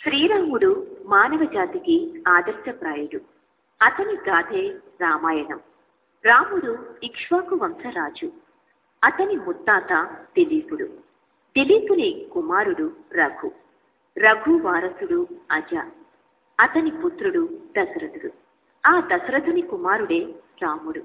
శ్రీరాముడు మానవ జాతికి ఆదర్శప్రాయుడు అతని గాథే రామాయణం రాముడు ఇక్ష్వాకు వంశరాజు అతని ముత్తాత దిలీపుడు దిలీపుని కుమారుడు రఘు రఘు వారసుడు అజ అతని పుత్రుడు దశరథుడు ఆ దశరథుని కుమారుడే రాముడు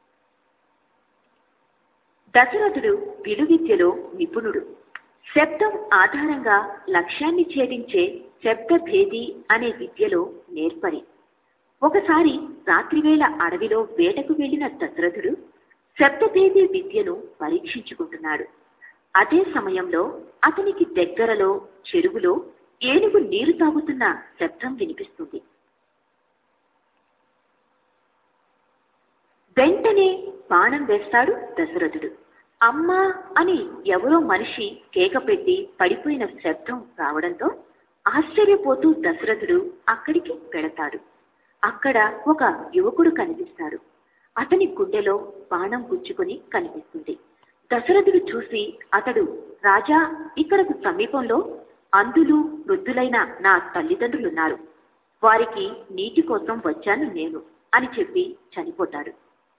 దశరథుడు విలువిద్యలో నిపుణుడు శబ్దం ఆధారంగా లక్ష్యాన్ని ఛేదించే శబ్దభేది అనే విద్యలో నేర్పరి ఒకసారి రాత్రివేళ అడవిలో వేటకు వెళ్లిన దశరథుడు శబ్దభేది విద్యను పరీక్షించుకుంటున్నాడు అదే సమయంలో అతనికి దగ్గరలో చెరువులో ఏనుగు నీరు తాగుతున్న శబ్దం వినిపిస్తుంది వెంటనే బాణం వేస్తాడు దశరథుడు అమ్మా అని ఎవరో మనిషి కేక పెట్టి పడిపోయిన శబ్దం రావడంతో ఆశ్చర్యపోతూ దశరథుడు అక్కడికి వెళతాడు అక్కడ ఒక యువకుడు కనిపిస్తాడు అతని గుండెలో బాణం గుచ్చుకొని కనిపిస్తుంది దశరథుడు చూసి అతడు రాజా ఇక్కడకు సమీపంలో అందులు వృద్ధులైన నా తల్లిదండ్రులున్నారు వారికి నీటి కోసం వచ్చాను నేను అని చెప్పి చనిపోతాడు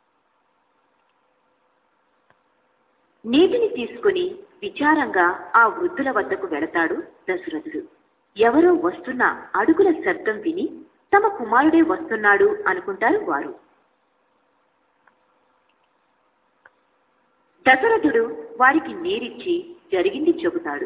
నీటిని తీసుకుని విచారంగా ఆ వృద్ధుల వద్దకు వెళతాడు దశరథుడు ఎవరో వస్తున్న అడుగుల శబ్దం విని తమ కుమారుడే వస్తున్నాడు అనుకుంటారు వారు దశరథుడు వారికి నీరిచ్చి జరిగింది చెబుతాడు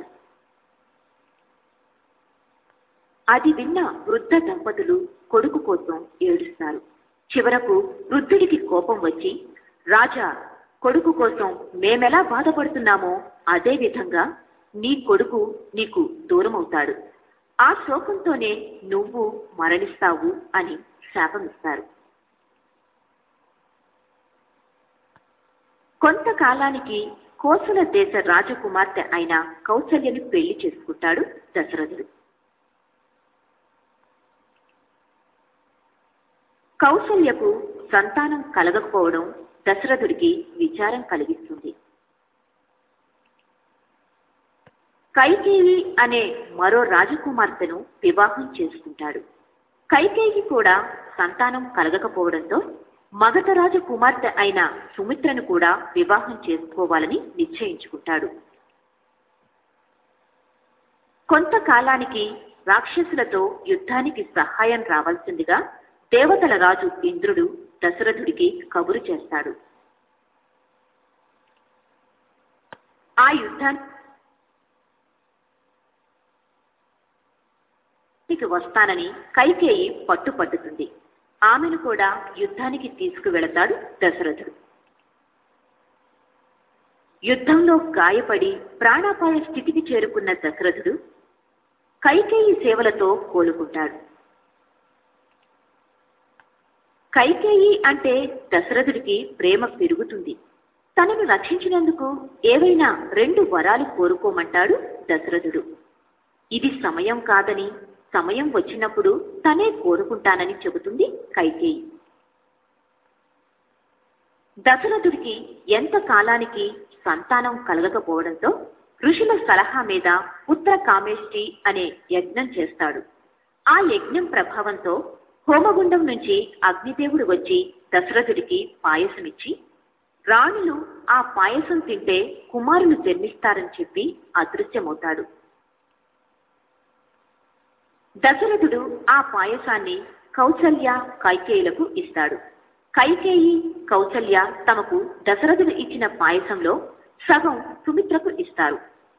అది విన్న వృద్ధ దంపతులు కొడుకు కోసం ఏడుస్తారు చివరకు వృద్ధుడికి కోపం వచ్చి రాజా కొడుకు కోసం మేమెలా బాధపడుతున్నామో అదే విధంగా నీ కొడుకు నీకు దూరమవుతాడు ఆ శోకంతోనే నువ్వు మరణిస్తావు అని శాపమిస్తారు కొంతకాలానికి కోసల దేశ రాజకుమార్తె అయిన కౌసల్యను పెళ్లి చేసుకుంటాడు దశరథుడు కౌసల్యకు సంతానం కలగకపోవడం దశరథుడికి విచారం కలిగిస్తుంది కైకేయి అనే మరో రాజకుమార్తెను వివాహం చేసుకుంటాడు కైకేయి కూడా సంతానం కలగకపోవడంతో మగధ రాజ కుమార్తె అయిన సుమిత్రను కూడా వివాహం చేసుకోవాలని నిశ్చయించుకుంటాడు కొంతకాలానికి రాక్షసులతో యుద్ధానికి సహాయం రావాల్సిందిగా దేవతల రాజు ఇంద్రుడు దశరథుడికి కబురు చేస్తాడు ఆ యుద్ధానికి వస్తానని కైకేయి పట్టుపట్టుతుంది ఆమెను కూడా యుద్ధానికి తీసుకువెళతాడు దశరథుడు యుద్ధంలో గాయపడి ప్రాణాపాయ స్థితికి చేరుకున్న దశరథుడు కైకేయి సేవలతో కోలుకుంటాడు కైకేయి అంటే దశరథుడికి ప్రేమ పెరుగుతుంది తనను రక్షించినందుకు ఏవైనా రెండు వరాలు కోరుకోమంటాడు దశరథుడు ఇది సమయం కాదని సమయం వచ్చినప్పుడు తనే కోరుకుంటానని చెబుతుంది కైకేయి దశరథుడికి ఎంత కాలానికి సంతానం కలగకపోవడంతో ఋషుల సలహా మీద పుత్ర కామేష్టి అనే యజ్ఞం చేస్తాడు ఆ యజ్ఞం ప్రభావంతో హోమగుండం నుంచి అగ్నిదేవుడు వచ్చి దశరథుడికి పాయసమిచ్చి రాణులు ఆ పాయసం తింటే కుమారులు జన్మిస్తారని చెప్పి అదృశ్యమవుతాడు దశరథుడు ఆ పాయసాన్ని కౌసల్య కైకేయులకు ఇస్తాడు కైకేయి కౌసల్య తమకు దశరథుడు ఇచ్చిన పాయసంలో సగం సుమిత్రకు ఇస్తారు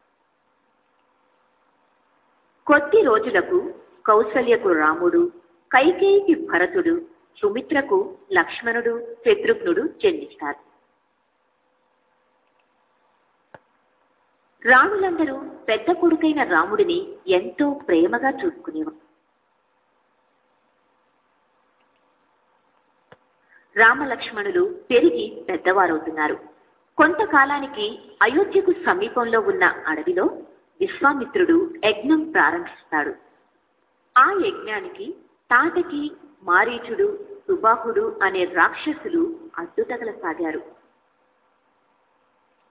కొద్ది రోజులకు కౌసల్యకు రాముడు కైకేయికి భరతుడు సుమిత్రకు లక్ష్మణుడు శత్రుఘ్నుడు జన్మిస్తారు రాములందరూ పెద్ద కొడుకైన రాముడిని ఎంతో ప్రేమగా చూసుకునేవారు రామలక్ష్మణులు పెరిగి పెద్దవారవుతున్నారు కొంతకాలానికి అయోధ్యకు సమీపంలో ఉన్న అడవిలో విశ్వామిత్రుడు యజ్ఞం ప్రారంభిస్తాడు ఆ యజ్ఞానికి తాటకి మారీచుడు సుబాహుడు అనే రాక్షసులు అడ్డుతగలసాగారు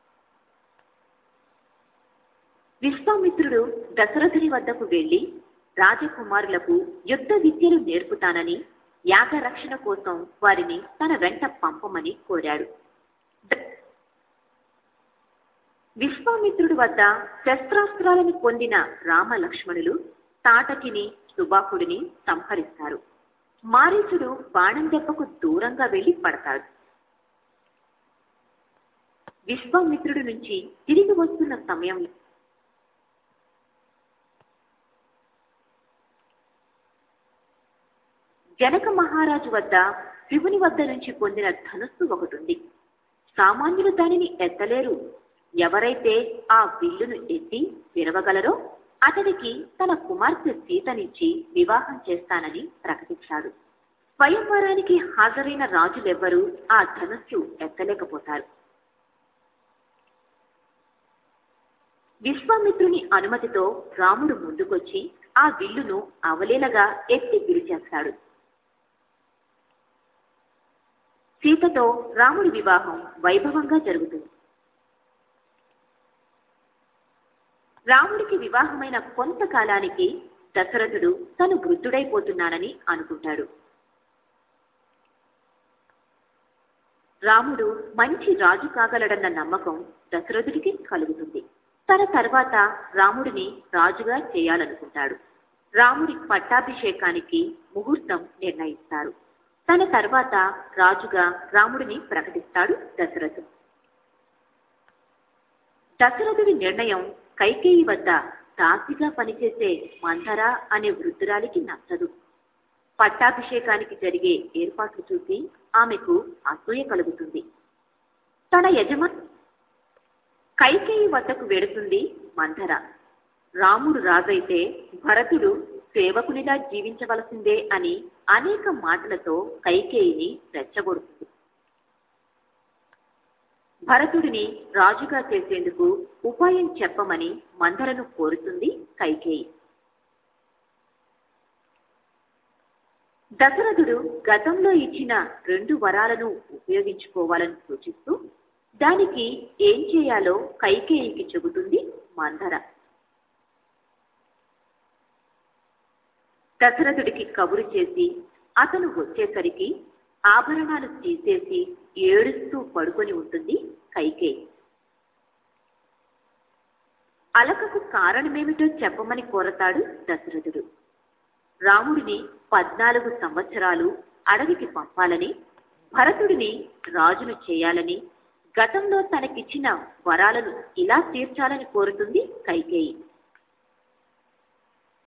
విశ్వామిత్రుడు దశరథుని వద్దకు వెళ్లి రాజకుమారులకు యుద్ధ విద్యలు నేర్పుతానని యాగరక్షణ కోసం వారిని తన వెంట పంపమని కోరాడు విశ్వామిత్రుడి వద్ద శస్త్రాస్త్రాలను పొందిన రామ లక్ష్మణులు తాటకిని సుబాకుడిని సంహరిస్తారు మారీచుడు బాణం దెబ్బకు దూరంగా వెళ్లి పడతాడు విశ్వామిత్రుడి నుంచి తిరిగి వస్తున్న సమయంలో జనక మహారాజు వద్ద శివుని వద్ద నుంచి పొందిన ధనుస్సు ఒకటి ఉంది సామాన్యులు దానిని ఎత్తలేరు ఎవరైతే ఆ విల్లును ఎత్తి విరవగలరో అతడికి తన కుమార్తె సీతనిచ్చి వివాహం చేస్తానని ప్రకటించాడు స్వయంవరానికి హాజరైన రాజులెవ్వరూ ఆ ధనుస్సు ఎత్తలేకపోతారు విశ్వామిత్రుని అనుమతితో రాముడు ముందుకొచ్చి ఆ విల్లును అవలేలగా ఎత్తి పిలిచేస్తాడు సీతతో రాముడి వివాహం వైభవంగా జరుగుతుంది రాముడికి వివాహమైన కొంతకాలానికి దశరథుడు తను వృద్ధుడైపోతున్నానని అనుకుంటాడు రాముడు మంచి రాజు కాగలడన్న నమ్మకం దశరథుడికి కలుగుతుంది తన తర్వాత రాముడిని రాజుగా చేయాలనుకుంటాడు రాముడి పట్టాభిషేకానికి ముహూర్తం నిర్ణయిస్తారు తన తర్వాత రాజుగా రాముడిని ప్రకటిస్తాడు దశరథుడు దశరథుడి నిర్ణయం కైకేయి వద్ద దాసిగా పనిచేసే మందర అనే వృద్ధురాలికి నచ్చదు పట్టాభిషేకానికి జరిగే ఏర్పాట్లు చూసి ఆమెకు అసూయ కలుగుతుంది తన యజమా కైకేయి వద్దకు వెడుతుంది మందర రాముడు రాజైతే భరతుడు సేవకునిగా జీవించవలసిందే అని అనేక మాటలతో కైకేయిని రెచ్చగొడుతుంది భరతుడిని రాజుగా చేసేందుకు ఉపాయం చెప్పమని మందరను కోరుతుంది కైకేయి దశరథుడు గతంలో ఇచ్చిన రెండు వరాలను ఉపయోగించుకోవాలని సూచిస్తూ దానికి ఏం చేయాలో కైకేయికి చెబుతుంది మందర దశరథుడికి కబురు చేసి అతను వచ్చేసరికి ఆభరణాలు తీసేసి ఏడుస్తూ పడుకొని ఉంటుంది కైకేయి అలకకు కారణమేమిటో చెప్పమని కోరతాడు దశరథుడు రాముడిని పద్నాలుగు సంవత్సరాలు అడవికి పంపాలని భరతుడిని రాజును చేయాలని గతంలో తనకిచ్చిన వరాలను ఇలా తీర్చాలని కోరుతుంది కైకేయి